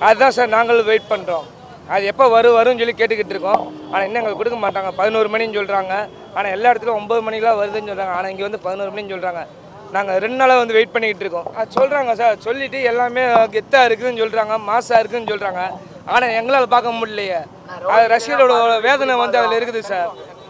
அதுதான் சார் நாங்களும் வெயிட் பண்ணுறோம் அது எப்போ வரும் வரும்னு சொல்லி கேட்டுக்கிட்டு இருக்கோம் ஆனால் இன்னும் எங்களுக்கு கொடுக்க மாட்டாங்க பதினோரு மணின்னு சொல்கிறாங்க ஆனால் எல்லா இடத்துலையும் ஒம்பது மணிக்கெலாம் வருதுன்னு சொல்கிறாங்க ஆனால் இங்கே வந்து பதினோரு மணின்னு சொல்கிறாங்க நாங்கள் ரெண்டு நாளாக வந்து வெயிட் பண்ணிக்கிட்டு இருக்கோம் அது சொல்கிறாங்க சார் சொல்லிவிட்டு எல்லாமே கெத்தாக இருக்குதுன்னு சொல்கிறாங்க மாசாக இருக்குதுன்னு சொல்கிறாங்க ஆனால் எங்களால் பார்க்க முடியலையே அது ரசிகரோட வேதனை வந்து அதில் இருக்குது சார்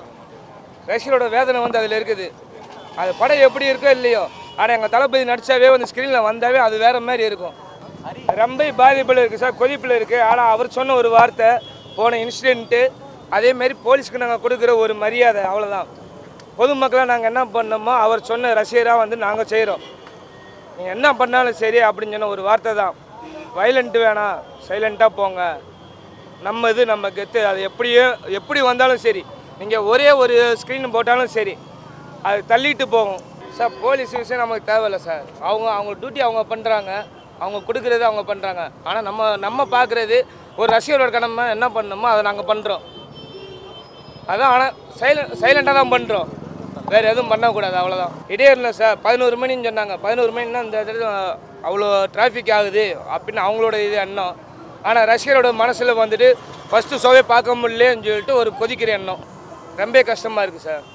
ரசிகரோட வேதனை வந்து அதில் இருக்குது அது படம் எப்படி இருக்கோ இல்லையோ ஆனால் எங்கள் தளபதி நடிச்சாவே வந்து ஸ்க்ரீனில் வந்தாவே அது வேற மாதிரி இருக்கும் ரொம்ப பாதிப்பில் இருக்குது சார் கொதிப்பில் இருக்குது ஆனால் அவர் சொன்ன ஒரு வார்த்தை போன இன்சிடென்ட்டு அதேமாரி போலீஸ்க்கு நாங்கள் கொடுக்குற ஒரு மரியாதை அவ்வளோதான் பொதுமக்களாக நாங்கள் என்ன பண்ணோமோ அவர் சொன்ன ரசிகராக வந்து நாங்கள் செய்கிறோம் நீங்கள் என்ன பண்ணாலும் சரி அப்படின்னு சொன்ன ஒரு வார்த்தை தான் வைலண்ட் வேணாம் சைலண்ட்டாக போங்க நம்ம இது நம்ம கெத்து அது எப்படியோ எப்படி வந்தாலும் சரி நீங்கள் ஒரே ஒரு ஸ்க்ரீன் போட்டாலும் சரி அது தள்ளிட்டு போகும் சார் போலீஸ் விஷயம் நமக்கு தேவையில்ல சார் அவங்க அவங்க டியூட்டி அவங்க பண்ணுறாங்க அவங்க கொடுக்குறது அவங்க பண்ணுறாங்க ஆனால் நம்ம நம்ம பார்க்குறது ஒரு ரசிகரோட கடமை என்ன பண்ணணுமோ அதை நாங்கள் பண்ணுறோம் அதான் ஆனால் சைலண்ட் சைலண்டாக தான் பண்ணுறோம் வேறு எதுவும் பண்ணக்கூடாது அவ்வளோதான் இடையூறில் சார் பதினோரு மணின்னு சொன்னாங்க பதினோரு மணின்னா இந்த இடத்துல அவ்வளோ டிராஃபிக் ஆகுது அப்படின்னு அவங்களோட இது எண்ணம் ஆனால் ரசிகரோட மனசில் வந்துட்டு ஃபஸ்ட்டு ஷோவே பார்க்க முடியலன்னு சொல்லிட்டு ஒரு கொதிக்கிற எண்ணம் ரொம்ப கஷ்டமாக இருக்குது சார்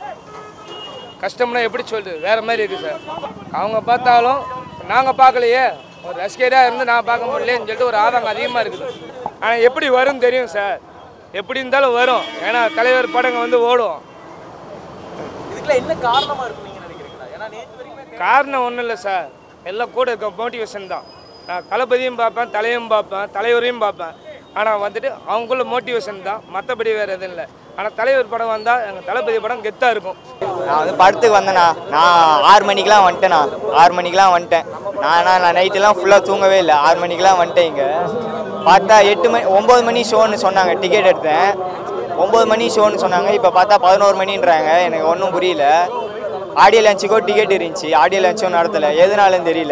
கஷ்டம்னா எப்படி சொல்லுது வேறு மாதிரி இருக்குது சார் அவங்க பார்த்தாலும் நாங்கள் பார்க்கலையே ஒரு ரசிகராக இருந்து நான் பார்க்க முடியலன்னு சொல்லிட்டு ஒரு ஆதங்கம் அதிகமாக இருக்குது ஆனால் எப்படி வரும்னு தெரியும் சார் எப்படி இருந்தாலும் வரும் ஏன்னா தலைவர் படங்க வந்து ஓடும் இதுக்கெல்லாம் என்ன காரணமா இருக்கும் நீங்க நினைக்கிறீங்களா ஏன்னா நேற்று வரைக்குமே காரணம் ஒன்றும் இல்லை சார் எல்லாம் கூட இருக்க மோட்டிவேஷன் தான் நான் தளபதியும் பார்ப்பேன் தலையும் பார்ப்பேன் தலைவரையும் பார்ப்பேன் ஆனால் வந்துட்டு அவங்களுக்குள்ள மோட்டிவேஷன் தான் மற்றபடி வேறு எதுவும் இல்லை ஆனால் தலைவர் படம் வந்தால் எங்கள் தளபதி படம் கெத்தாக இருக்கும் நான் வந்து படத்துக்கு வந்தேண்ணா நான் ஆறு மணிக்கெலாம் வந்துட்டேண்ணா ஆறு மணிக்கெலாம் வந்துட்டேன் நான் ஆனால் நான் நைட்டெல்லாம் ஃபுல்லாக தூங்கவே இல்லை ஆறு மணிக்கெலாம் வந்துட்டேன் இங்கே பார்த்தா எட்டு மணி ஒம்பது மணி ஷோன்னு சொன்னாங்க டிக்கெட் எடுத்தேன் ஒம்பது மணி ஷோன்னு சொன்னாங்க இப்போ பார்த்தா பதினோரு மணின்றாங்க எனக்கு ஒன்றும் புரியல ஆடியோ லான்ச்சுக்கோ டிக்கெட் இருந்துச்சு ஆடியோ லான்ச்சும் நடத்தலை எதனாலன்னு தெரியல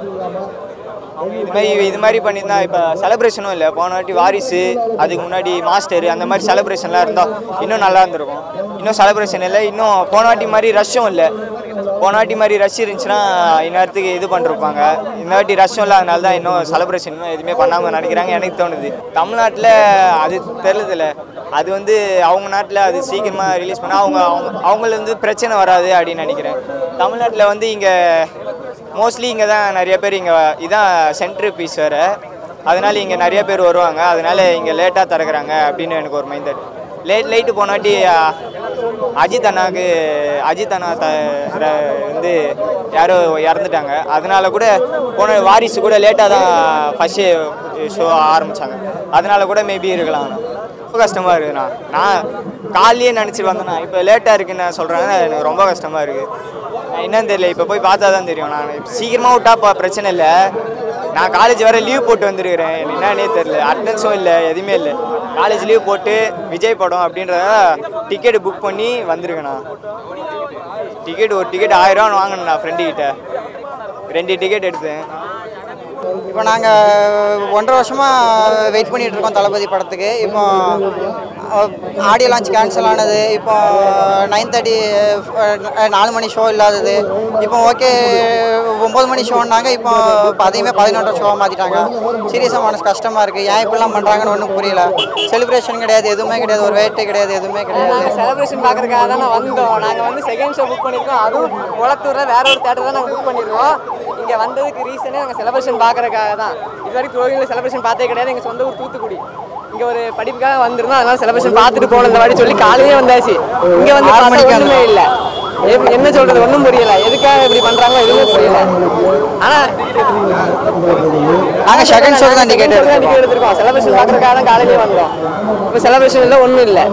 இது மாதிரி இது மாதிரி பண்ணியிருந்தா இப்போ செலிப்ரேஷனும் இல்லை போன வாட்டி வாரிசு அதுக்கு முன்னாடி மாஸ்டர் அந்த மாதிரி செலிப்ரேஷன்லாம் இருந்தால் இன்னும் நல்லா இருந்திருக்கும் இன்னும் செலிப்ரேஷன் இல்லை இன்னும் போன வாட்டி மாதிரி ரஷ்ஷும் இல்லை போன வாட்டி மாதிரி ரஷ் இருந்துச்சுன்னா இந்நேரத்துக்கு இது பண்ணிருப்பாங்க இந்த வாட்டி ரஷ்ஷும் இல்லாதனால தான் இன்னும் செலிப்ரேஷன் இன்னும் எதுவுமே பண்ணாமல் நினைக்கிறாங்க எனக்கு தோணுது தமிழ்நாட்டில் அது தெரிலதில்ல அது வந்து அவங்க நாட்டில் அது சீக்கிரமாக ரிலீஸ் பண்ணால் அவங்க அவங்க அவங்களுக்கு வந்து பிரச்சனை வராது அப்படின்னு நினைக்கிறேன் தமிழ்நாட்டில் வந்து இங்கே மோஸ்ட்லி இங்கே தான் நிறைய பேர் இங்கே இதான் சென்ட்ரு பீஸ் வேறு அதனால இங்கே நிறைய பேர் வருவாங்க அதனால இங்கே லேட்டாக திறக்கிறாங்க அப்படின்னு எனக்கு ஒரு மைண்ட் லேட் லைட்டு போனாட்டி அஹ், அஜித் அண்ணாக்கு அஜித் அண்ணா த ர- வந்து யாரோ இறந்துட்டாங்க அதனால கூட போன வாரிசு கூட லேட்டாக தான் ஃபஸ்ட்டு ஷோ ஆரம்பித்தாங்க அதனால கூட மேபி இருக்கலாம் ரொம்ப கஷ்டமாக இருக்குண்ணா நான் காலையே நினச்சிட்டு வந்தேண்ணா இப்போ லேட்டாக இருக்குன்னு நான் சொல்கிறாங்க எனக்கு ரொம்ப கஷ்டமாக இருக்குது என்னன்னு தெரியல இப்போ போய் பார்த்தா தான் தெரியும் நான் சீக்கிரமாக விட்டா ப- பிரச்சனை இல்லை நான் காலேஜ் வர லீவ் போட்டு வந்திருக்கிறேன் எனக்கு என்னன்னே தெரியல அட்டன்ஸும் இல்லை எதுவுமே இல்லை காலேஜ் லீவ் போட்டு விஜய் படம் அப்படின்றத டிக்கெட் புக் பண்ணி வந்திருக்கேண்ணா டிக்கெட் ஒரு டிக்கெட் ஆயிரம் வாங்கினேண்ணா ஃப்ரெண்டு கிட்ட ரெண்டு டிக்கெட் எடுத்தேன் இப்போ நாங்கள் ஒன்றரை வருஷமாக வெயிட் பண்ணிட்டு இருக்கோம் தளபதி படத்துக்கு இப்போ ஆடியோ லான்ச் கேன்சல் ஆனது இப்போ நைன் தேர்ட்டி நாலு மணி ஷோ இல்லாதது இப்போ ஓகே ஒம்பது மணி ஷோன்னாங்க இப்போ இப்போ அதையுமே பதினொன்றரை ஷோவாக மாற்றிட்டாங்க சீரியஸாக மனசு கஷ்டமாக இருக்குது ஏன் இப்படிலாம் பண்ணுறாங்கன்னு ஒன்றும் புரியல செலிப்ரேஷன் கிடையாது எதுவுமே கிடையாது ஒரு வேட்டு கிடையாது எதுவுமே கிடையாது நாங்கள் செலிப்ரேஷன் பார்க்கறதுக்காக தான் வந்தோம் நாங்கள் வந்து செகண்ட் ஷோ புக் பண்ணியிருக்கோம் அதுவும் குளத்தூரில் வேற ஒரு தேட்டர் தான் நாங்கள் புக் பண்ணியிருக்கோம் இங்கே வந்ததுக்கு ரீசனே நாங்கள் செலிப்ரேஷன் பார்க்கறதுக்காக தான் இது வரைக்கும் கோயிலில் செலிப்ரேஷன் பார்த்தே கிடையாது எங்கள் சொந்த ஊர் தூத்துக்குடி இங்கே ஒரு படிப்புக்காக வந்திருந்தோம் அதனால செலிப்ரேஷன் பார்த்துட்டு போகணும் இந்த வாட்டி சொல்லி காலையே வந்தாச்சு இங்கே வந்து ஆறு பார்த்தா மணிக்கு ஒன்றுமே இல்லை எப்- என்ன சொல்றது ஒன்றும் புரியல எதுக்காக இப்படி பண்றாங்களோ எதுவுமே புரியல ஆனா நாங்கள் செகண்ட் ஷோக்கு தான் டிக்கெட் எடுத்தோம் டிக்கெட் எடுத்திருக்கோம் செலிப்ரேஷன் பார்க்கறதுக்காக தான் காலையிலே வந்தோம் இப்போ செலிப்ரேஷன் இல்லை ஒன்றும் இல்லை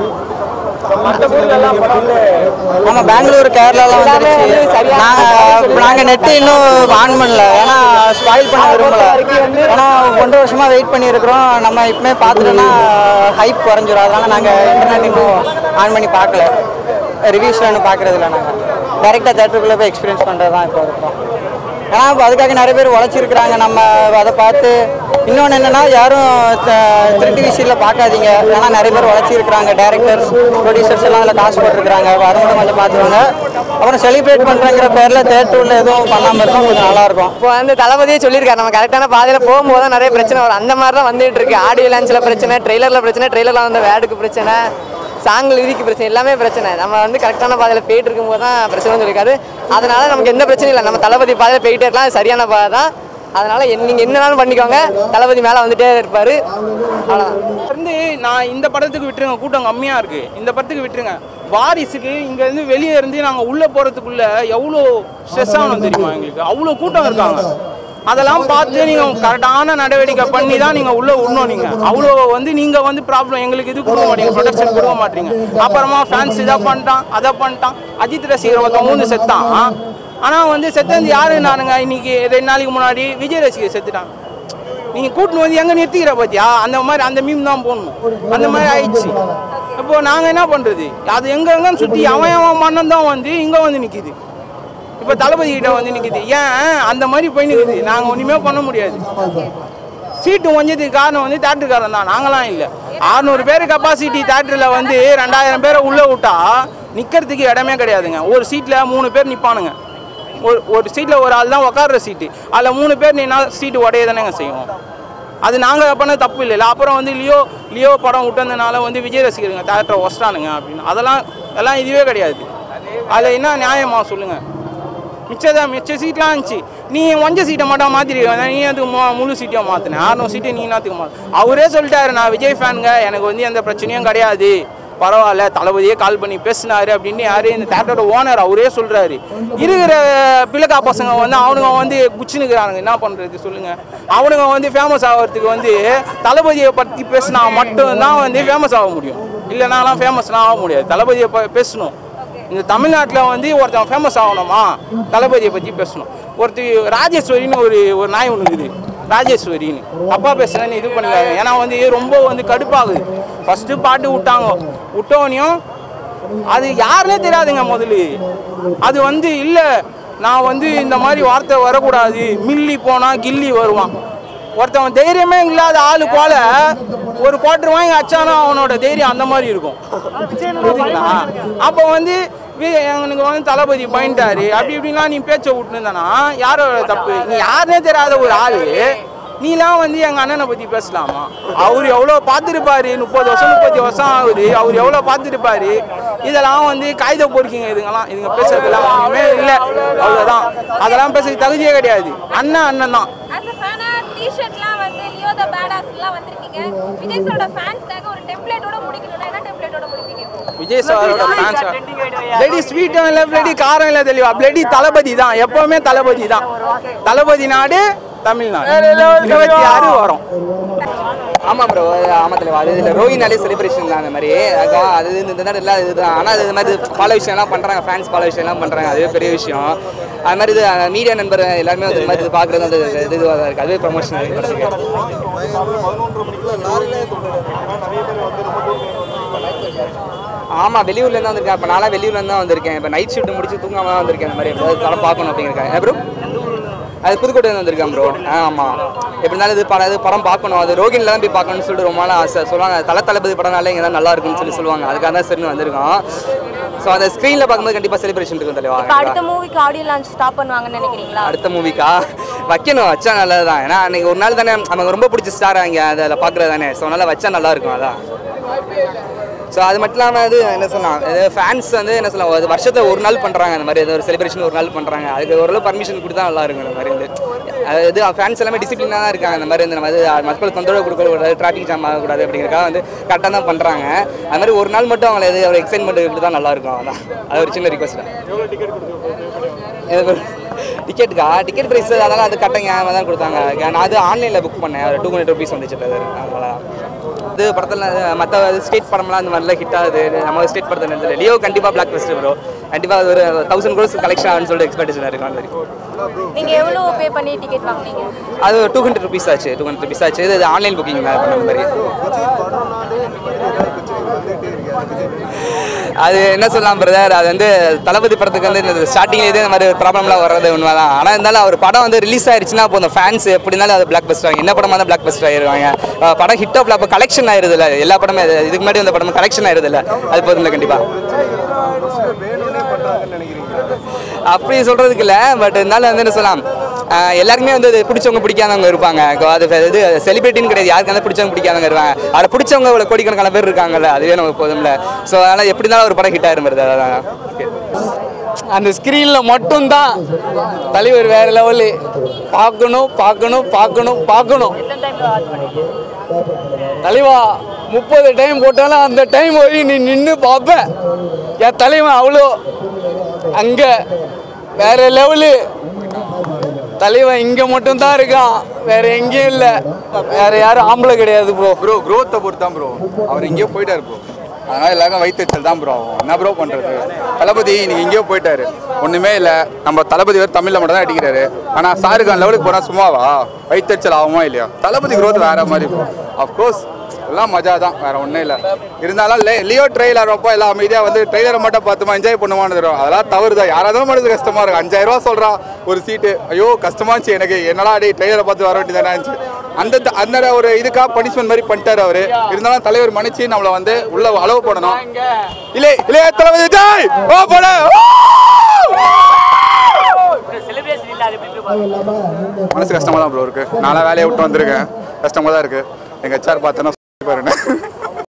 ஆமா பெங்களூர் கேரளாலாம் எல்லாமே வந்துருச்சு வந்து சரியா நாங்கள் நாங்கள் நெட்டு இன்னும் ஆன் பண்ணல ஏன்னா ஸ்பாயில் பண்ண விரும்பல ஏன்னா ஒன்றரை வருஷமா வெயிட் பண்ணியிருக்கிறோம் நம்ம இப்பவுமே பார்த்துட்டோன்னா ஹைப் குறைஞ்சிரும் அதனால நாங்கள் இன்டர்நெட் இன்னும் ஆன் பண்ணி பார்க்கல ரிவ்யூஸ்லாம் இன்னும் பார்க்கறது இல்லை நாங்கள் டேரெக்டாக தேட்டருக்குள்ளே போய் எக்ஸ்பீரியன்ஸ் பண்ணுறது தான் இப்போ இருக்கிறோம் ஏன்னா இப்போ அதுக்காக நிறைய பேர் உழைச்சிருக்கிறாங்க நம்ம அதை பார்த்து இன்னொன்று என்னென்னா யாரும் த- திருட்டு விஷயத்தில் பார்க்காதீங்க ஏன்னா நிறைய பேர் உழைச்சிருக்கிறாங்க டேரக்டர்ஸ் ப்ரொடியூசர்ஸ் எல்லாம் அதில் காசு போட்டிருக்கிறாங்க வரவங்க கொஞ்சம் பார்த்துக்கோங்க அப்புறம் செலிப்ரேட் பண்ணுறங்கிற பேரில் தேட்டரில் எதுவும் பண்ணாமல் இருந்தால் கொஞ்சம் நல்லாயிருக்கும் இப்போ வந்து தளபதியே சொல்லியிருக்காரு நம்ம கரெக்டான பாதையில் போகும்போது தான் நிறைய பிரச்சனை வரும் அந்த மாதிரி தான் வந்துட்டு இருக்கு ஆடியோ லான்ச்சில் பிரச்சனை ட்ரெய்லரில் பிரச்சனை ட்ரெய்லரில் வந்து வேடுக்கு பிரச்சனை சாங் லிரிக்கு பிரச்சனை எல்லாமே பிரச்சனை நம்ம வந்து கரெக்டான பாதையில் போயிட்டு இருக்கும்போது தான் பிரச்சனை சொல்லியிருக்காரு அதனால நமக்கு எந்த பிரச்சனையும் இல்லை நம்ம தளபதி பாதையில் போயிட்டே இருக்கலாம் அது சரியான பாதை தான் அதனால என் நீங்கள் என்னனாலும் பண்ணிக்கோங்க தளபதி மேலே வந்துட்டே இருப்பார் அவ்வளோதான் வந்து நான் இந்த படத்துக்கு விட்டுருங்க கூட்டம் கம்மியாக இருக்கு இந்த படத்துக்கு விட்டுருங்க வாரிசுக்கு இங்க இருந்து வெளியே இருந்து நாங்க உள்ள போறதுக்குள்ள எவ்வளோ ஸ்ட்ரெஸ் ஆகணும் தெரியுமா எங்களுக்கு அவ்வளோ கூட்டம் இருக்காங்க அதெல்லாம் பார்த்து நீங்க கரெக்டான நடவடிக்கை பண்ணி தான் நீங்க உள்ள விடணும் நீங்க அவ்வளோ வந்து நீங்க வந்து ப்ராப்ளம் எங்களுக்கு இது கொடுக்க மாட்டீங்க ப்ரொடக்ஷன் கொடுக்க மாட்டீங்க அப்புறமா ஃபேன்ஸ் இதை பண்ணிட்டான் அதை பண்ணிட்டான் அஜித் ரசிகர் ஒருத்தன் மூணு செத்தான் ஆனா வந்து செத்தது யாரு நானுங்க இன்னைக்கு ரெண்டு நாளைக்கு முன்னாடி விஜய் ரசிகர் செத்துட்டான் நீங்க கூட்டின்னு வந்து எங்க நிறுத்திக்கிற பாத்தியா அந்த மாதிரி அந்த மீம் தான் போடணும் அந்த மாதிரி ஆயிடுச்சு இப்போ நாங்க என்ன பண்றது அது எங்க எங்கன்னு சுத்தி அவன் அவன் மன்னன் தான் வந்து இங்க வந்து நிக்குது இப்போ தளபதி கிட்ட வந்து நிக்குது ஏன் அந்த மாதிரி போய் நிக்குது நாங்க ஒண்ணுமே பண்ண முடியாது சீட்டு கொஞ்சதுக்கு காரணம் வந்து தேட்டருக்காரன் தான் நாங்களாம் இல்லை அறுநூறு பேர் கெப்பாசிட்டி தேட்டரில் வந்து ரெண்டாயிரம் பேரை உள்ளே விட்டா நிற்கிறதுக்கு இடமே கிடையாதுங்க ஒரு சீட்டில் மூணு பேர் நிற்பானுங்க ஒரு ஒரு சீட்டில் ஒரு ஆள் தான் உட்கார்ற சீட்டு அதில் மூணு பேர் நின்னா சீட்டு உடைய தானேங்க செய்வோம் அது நாங்கள் பண்ண தப்பு இல்லைல்ல அப்புறம் வந்து லியோ லியோ படம் விட்டதுனால வந்து விஜய் ரசிகருங்க தேட்டரை ஒஸ்டானுங்க அப்படின்னு அதெல்லாம் எல்லாம் இதுவே கிடையாது அதில் என்ன நியாயமா சொல்லுங்கள் மிச்சதான் மிச்ச சீட்லாம் இருந்துச்சு நீ ஒஞ்ச சீட்டை மட்டும் மாற்றிருக்க நீ அதுக்கு மு முழு சீட்டையும் மாற்றினேன் அறுநூறு சீட்டை நீ என்னத்துக்கு மாற்று அவரே சொல்லிட்டாரு நான் விஜய் ஃபேனுங்க எனக்கு வந்து எந்த பிரச்சனையும் கிடையாது பரவாயில்ல தளபதியே கால் பண்ணி பேசினாரு அப்படின்னு யாரு இந்த தேட்டரோட ஓனர் அவரே சொல்றாரு இருக்கிற பிள்ளைக்கா பசங்க வந்து அவனுங்க வந்து குச்சினுக்கிறானுங்க என்ன பண்றது சொல்லுங்க அவனுங்க வந்து ஃபேமஸ் ஆகிறதுக்கு வந்து தளபதியை பற்றி பேசினா மட்டும்தான் வந்து ஃபேமஸ் ஆக முடியும் இல்லைனாலாம் ஃபேமஸ்லாம் ஆக முடியாது தளபதியை ப- பேசணும் இந்த தமிழ்நாட்டில் வந்து ஒருத்தன் ஃபேமஸ் ஆகணுமா தளபதியை பற்றி பேசணும் ஒருத்தர் ராஜேஸ்வரின்னு ஒரு ஒரு நாய் ஒன்று இருக்குது ராஜேஸ்வரின்னு அப்பா பேசுகிறேன்னு இது பண்ணிக்காங்க ஏன்னா வந்து ரொம்ப வந்து கடுப்பாகுது ஃபஸ்ட்டு பாட்டு விட்டாங்க விட்டோனையும் அது யாருனே தெரியாதுங்க முதல்ல அது வந்து இல்லை நான் வந்து இந்த மாதிரி வார்த்தை வரக்கூடாது மில்லி போனால் கில்லி வருவான் ஒருத்தவன் தைரியமே இல்லாத ஆளு போல ஒரு குவார்டர் வாங்கி அச்சானா அவனோட தைரியம் அந்த மாதிரி இருக்கும் புரியுதுங்களா அப்போ வந்து வி- எனக்கு வந்து தளபதி பயன்ட்டாரு அப்படி இப்படிலாம் நீ பேச்சை விட்டுருந்தானா யாரோட தப்பு நீ யாருனே தெரியாத ஒரு ஆளு நீலாம் வந்து எங்க அண்ணனை பத்தி பேசலாமா அவர் எவ்வளோ பார்த்துருப்பாரு முப்பது வருஷம் முப்பத்தி வருஷம் ஆகுது அவர் எவ்வளோ பார்த்துருப்பாரு இதெல்லாம் வந்து காகித பொறுக்கிங்க இதுங்கெல்லாம் இதுங்க பேசுறதுலாம் ஒன்றுமே இல்லை அவ்வளோதான் அதெல்லாம் பேசுறதுக்கு தகுதியே கிடையாது அண்ணன் அண்ணன் தான் ஆஸ் அ ஃபேனா டிஷர்ட்லாம் வந்து லியோ த பேடாஸ்லாம் வந்திருக்கீங்க விஜய் சாரோட ஃபேன்ஸ்க்காக ஒரு டெம்ப்ளேட்டோட முடிக்கணும்னா என்ன டெம்ப்ளேட்டோட முடிப்பீங்க விஜய் சாரோட ஃபேன்ஸ் பிளடி ஸ்வீட்டும் இல்லை பிளடி காரம் இல்லை தெளிவா பிளடி தளபதி தான் எப்பவுமே தளபதி தான் தளபதி நாடு தமிழ்நாடு இருபத்தி ஆறு வரும் ஆமாம் ப்ரோ ஆமாம் தலைவா அது இதில் ரோஹினாலே செலிப்ரேஷன் தான் அந்த மாதிரி அதான் அது இந்த இந்த நேரம் எல்லாம் இதுதான் ஆனால் அது இது மாதிரி பல விஷயம்லாம் பண்ணுறாங்க ஃபேன்ஸ் பல விஷயம்லாம் பண்ணுறாங்க அதுவே பெரிய விஷயம் அது மாதிரி இது மீடியா நண்பர் எல்லாருமே வந்து இது மாதிரி இது பார்க்குறது வந்து இது இதுவாக தான் இருக்குது அதுவே ப்ரமோஷன் ஆமாம் வெளியூர்லேருந்து வந்திருக்கேன் இப்போ நான்லாம் வெளியூர்லேருந்து தான் வந்திருக்கேன் இப்போ நைட் ஷிஃப்ட் முடிச்சு தூங்காம தான் வந்திருக்கேன் அந்த மாதிரி எப்படியாவது படம் பார்க்கணும் அப்படிங்கிறக்காக ப்ரோ அது புதுக்கோட்டையில வந்திருக்கேன் ப்ரோ ஆமாம் எப்படி இருந்தாலும் இது படம் இது படம் பார்க்கணும் அது ரோகின்ல தான் போய் பார்க்கணும்னு சொல்லிட்டு ரொம்ப நாள் ஆசை சொல்லுவாங்க தல தளபதி படம்னாலே இங்கே தான் நல்லா இருக்கும்னு சொல்லி சொல்லுவாங்க அதுக்காக தான் சரின்னு வந்திருக்கோம் ஸோ அந்த ஸ்க்ரீனில் பார்க்கும்போது கண்டிப்பாக செலிப்ரேஷன் இருக்கும் தலைவா இப்போ அடுத்த மூவிக்கு ஆடியோ லான்ச் ஸ்டாப் பண்ணுவாங்கன்னு நினைக்கிறீங்களா அடுத்த மூவிக்கா வைக்கணும் வச்சா நல்லது தான் ஏன்னா அன்னைக்கு ஒரு நாள் தானே நமக்கு ரொம்ப பிடிச்ச ஸ்டார் அங்கே அதில் பார்க்குறது தானே ஸோ அதனால் வச்சா நல்லா இருக்கும் அதான் ஸோ அது மட்டும் இல்லாமல் இது என்ன சொல்லலாம் ஃபேன்ஸ் வந்து என்ன சொல்லலாம் அது வருஷத்தில் ஒரு நாள் பண்ணுறாங்க அந்த மாதிரி ஏதோ ஒரு செலிப்ரேஷன் ஒரு நாள் பண்ணுறாங்க அதுக்கு ஓரளவு பர்மிஷன் கொடுத்தா நல்லா இருக்கும் இந்த மாதிரி வந்து அது இது ஃபேன்ஸ் எல்லாமே டிசிப்ளினாக தான் இருக்காங்க அந்த மாதிரி இந்த மாதிரி மக்களுக்கு தொந்தரவு கொடுக்கக்கூடாது டிராஃபிக் ஜாம் ஆகக்கூடாது அப்படிங்கிறக்காக வந்து கரெக்டாக தான் பண்ணுறாங்க அது மாதிரி ஒரு நாள் மட்டும் அவங்களை எது ஒரு எக்ஸைட்மெண்ட் கொடுத்தா நல்லா இருக்கும் அதான் அது ஒரு சின்ன ரிக்வஸ்ட் டிக்கெட்டுக்கா டிக்கெட் ப்ரைஸ் அதெல்லாம் அது கட்டங்க தான் கொடுத்தாங்க நான் அது ஆன்லைனில் புக் பண்ணேன் ஒரு டூ ஹண்ட்ரட் ருபீஸ் வந்துச்சு அது அவ்வளோதான் இது படத்தில் மற்ற ஸ்டேட் படம்லாம் அந்த மாதிரிலாம் ஹிட் ஆகுது நம்ம ஸ்டேட் படத்தில் இருந்தது லியோ கண்டிப்பாக பிளாக் ஃபெஸ்ட் ப்ரோ கண்டிப்பாக அது ஒரு தௌசண்ட் க்ரோஸ் கலெக்ஷன் ஆகுன்னு சொல்லிட்டு எக்ஸ்பெக்டேஷன் இருக்கும் அந்த மாதிரி நீங்க எவ்வளவு பே பண்ணி டிக்கெட் வாங்குனீங்க அது டூ ஹண்ட்ரட் ருபீஸ் ஆச்சு டூ ஹண்ட்ரட் ருபீஸ் ஆச்சு இது ஆன்லைன் புக்கிங் பண்ண மாதிரி அது என்ன சொல்லலாம் பிரதர் அது வந்து தளபதி படத்துக்கு வந்து இந்த ஸ்டார்டிங்லேயே இந்த மாதிரி ப்ராப்ளம்லாம் வர்றது உண்மைதான் ஆனால் இருந்தாலும் அவர் படம் வந்து ரிலீஸ் ஆயிருச்சுன்னா அப்போ அந்த ஃபேன்ஸ் எப்படி இருந்தாலும் அது பிளாக் பஸ்டர் ஆகும் என்ன படமாக இருந்தால் பிளாக் பஸ்டர் ஆயிருவாங்க அஹ் படம் ஹிட் ஆஃப்ல அப்போ கலெக்ஷன் ஆயிருது இல்லை எல்லா படமே இது- இதுக்கு முன்னாடி வந்த படமும் கலெக்ஷன் ஆயிருது இல்லை அது போதும் இல்லை கண்டிப்பாக அப்படி சொல்றதுக்கு இல்லை பட் இருந்தாலும் வந்து என்ன சொல்லலாம் ஆஹ் எல்லாருக்குமே வந்து அது பிடிச்சவங்க பிடிக்காதவங்க இருப்பாங்க இப்போ அது இது செலிபிரிட்டின்னு கிடையாது யாருக்கு வந்து பிடிச்சவங்க பிடிக்காதவங்க இருப்பாங்க அதில் பிடிச்சவங்க இவ்வளோ கோடிக்கணக்கான பேர் இருக்காங்கல்ல அதுவே நமக்கு போதும்ல ஸோ அதனால் எப்படி இருந்தாலும் ஒரு படம் ஹிட் ஆயிரும் வருது அதான் அந்த ஸ்க்ரீனில் மட்டும்தான் தலைவர் வேற லெவலு பார்க்கணும் பார்க்கணும் பார்க்கணும் பார்க்கணும் தலைவா முப்பது டைம் போட்டாலும் அந்த டைம் வரையும் நீ நின்று பார்ப்ப என் தலைவன் அவ்வளோ அங்கே வேற லெவலு தலைவன் இங்கே மட்டும்தான் இருக்கான் வேற எங்கேயும் இல்லை வேற யாரும் ஆம்பளை கிடையாது ப்ரோ ப்ரோ க்ரோத்தை பொறுத்து தான் ப்ரோ அவர் எங்கேயோ போயிட்டார் ப்ரோ அதனால எல்லாருக்கும் வயிற்றுச்சல் தான் ப்ரோ ஆகும் என்ன ப்ரோ பண்ணுறது தளபதி இன்னைக்கு எங்கேயோ போயிட்டாரு ஒன்றுமே இல்லை நம்ம தளபதி வேறு தமிழில் மட்டும் தான் அடிக்கிறாரு ஆனால் சாருக்கான் லெவலுக்கு போனால் சும்மாவா வயிற்றுச்சல் ஆகுமா இல்லையா தளபதி க்ரோத் வேற மாதிரி ப்ரோ அஃப்கோர்ஸ் எல்லாம் மஜா தான் வேற ஒன்றும் இல்லை இருந்தாலும் லே லியோ ட்ரெய்லர் அப்போ எல்லாம் அமைதியாக வந்து ட்ரெய்லரை மட்டும் பார்த்துமா என்ஜாய் பண்ணுமான்னு தரும் அதெல்லாம் தவறு தான் யாராவது மனது கஷ்டமா இருக்கும் அஞ்சாயிரம் ரூபா சொல்றா ஒரு சீட்டு ஐயோ கஷ்டமாச்சு எனக்கு என்னடா அடி ட்ரெய்லரை பார்த்து வர வேண்டியதானே இருந்துச்சு அந்த த- அந்த ஒரு இதுக்காக பனிஷ்மெண்ட் மாதிரி பண்ணிட்டாரு அவரு இருந்தாலும் தலைவர் மன்னிச்சு நம்மளை வந்து உள்ள அலோவ் பண்ணணும் இல்லை இல்லையே தளபதி ஜெய் ஓ போட மனசு கஷ்டமா தான் ப்ரோ இருக்கு நாளா வேலையை விட்டு வந்திருக்கேன் கஷ்டமா தான் இருக்கு எங்க ஹெச்ஆர் பார்த்தோன்னா பாருங்க